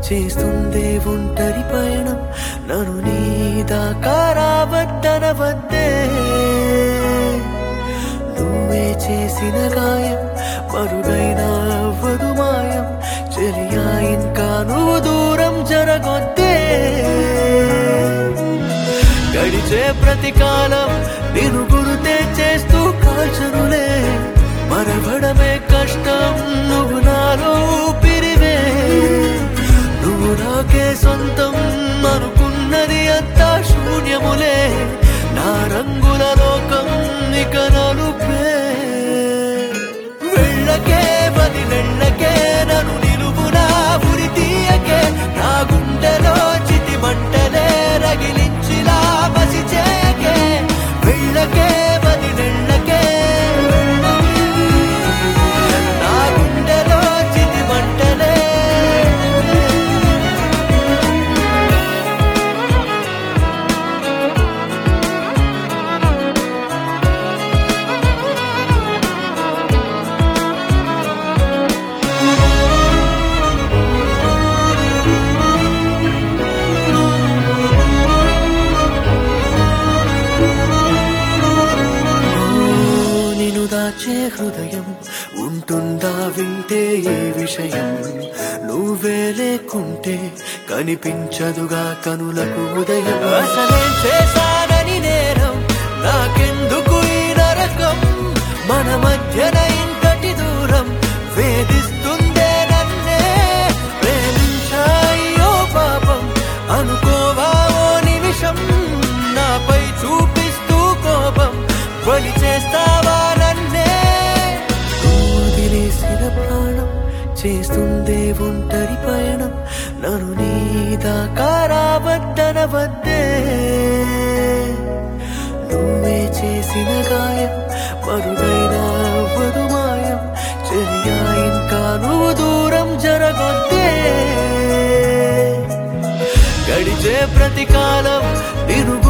చేస్తుందే ఒంటరి పయనం నన్ను నీ దాకా రావద్దనవద్దే నువ్వే చేసిన గాయం మరుగైన అవ్వదు మాయం చెలియా ఇంకా నువ్వు దూరం జరగొద్దే గడిచే ప్రతి కాలం నేను గురుతే చేస్తూ కాల్చనులే మరవడమే కష్టం నువ్వు నాలో ఊపిరివే నువ్వు నాకే సొంతం అనుకున్నది అంతా శూన్యములే నా రంగుల లోకం ఇక నలుపే వెళ్ళకే వదిలెళ్ళకే నన్ను నిలువునా ఉరి తీయకే నా గుండెలో చితి మంటలే రగిలించిలా బసి చేయకే వెళ్ళకే వదిలెళ్ళకే నా గుండెలో చితి మంటలే నిన్ను దాచే హృదయం ఉంటుందా వింటే ఈ విషయం నువ్వే లేకుంటే కనిపించదుగా కనులకు ఉదయం అసలే చేశానని నేరం నాకెందుకు ఈ నరకం మన మధ్యన ఇంతటి దూరం వేధిస్తుందే నన్నే ప్రేమించాయో పాపం అనుకోవా ఓ నిమిషం నాపై చూపిస్తూ కోపం బలి చేస్తావా నన్నే వదిలేసిన ప్రాణం చేస్తుందే ఒంటరి పయనం నన్ను నీ దాకా రావద్దనవద్దే నువ్వే చేసిన గాయం మరుగైన అవ్వదు మాయం చెలియా ఇంకా నువ్వు దూరం జరగొద్దే గడిచే ప్రతి కాలం నేను